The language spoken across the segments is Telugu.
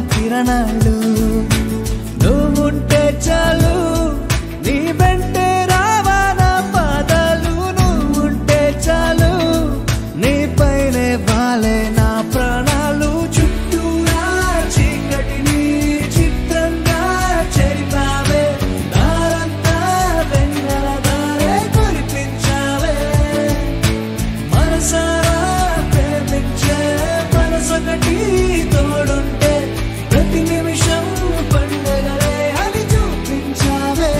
కిరణాలు నువ్వుంటే చాలు నీ వెంటే రావాల పాదాలు నువ్వుంటే చాలు నీ పైనే వాలే నా ప్రాణాలు చుట్టూరా చీకటిని చిత్రంగా చెరిపావే దారంతా వెన్నెల దారే కురిపించావే మనసారా ప్రేమించే మనసొకటి తోడుంటే ప్రతి నిమిషం పండగలే అని చూపించావే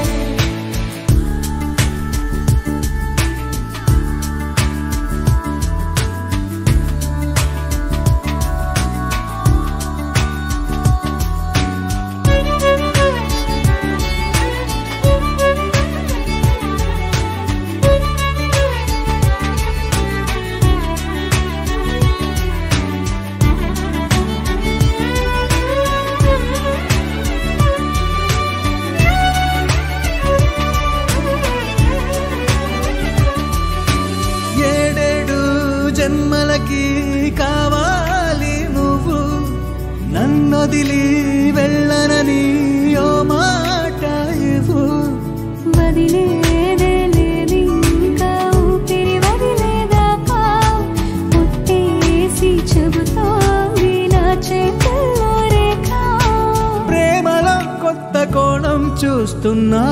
ఏడేడు జన్మలకి కావాలి నువ్వు నన్నొదిలి వెళ్ళనని ఓ మాట ఇవ్వు వదిలేదే లేది ఇంకా ఊపిరి వదిలేదాకా పుట్టేసి చెబుతోంది నా చేతుల్లో రేఖ ప్రేమలో కొత్త కోణం చూస్తున్నా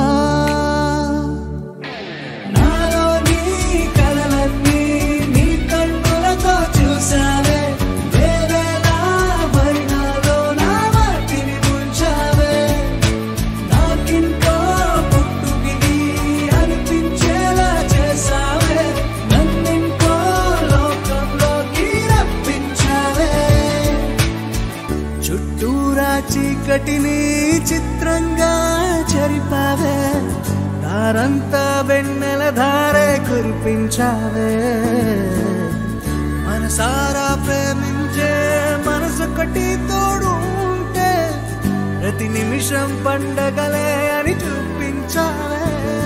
నాలో నీ కలలన్నీ నీ కన్నులతో చూసావే వేరేలా వర్ణాలో నా వాటిని ముంచావే నాకింకో పుట్టుకిది అనిపించేలా చేసావే నన్నింకో లోకంలోకి రప్పించావే చుట్టూరా చీకటిని చిత్రంగా చెరిపావే దారంతా వెన్నెల ధారే కురిపించావే మనసారా ప్రేమించే మనసొకటి తోడు ఉంటే ప్రతి నిమిషం పండగలే అని చూపించావే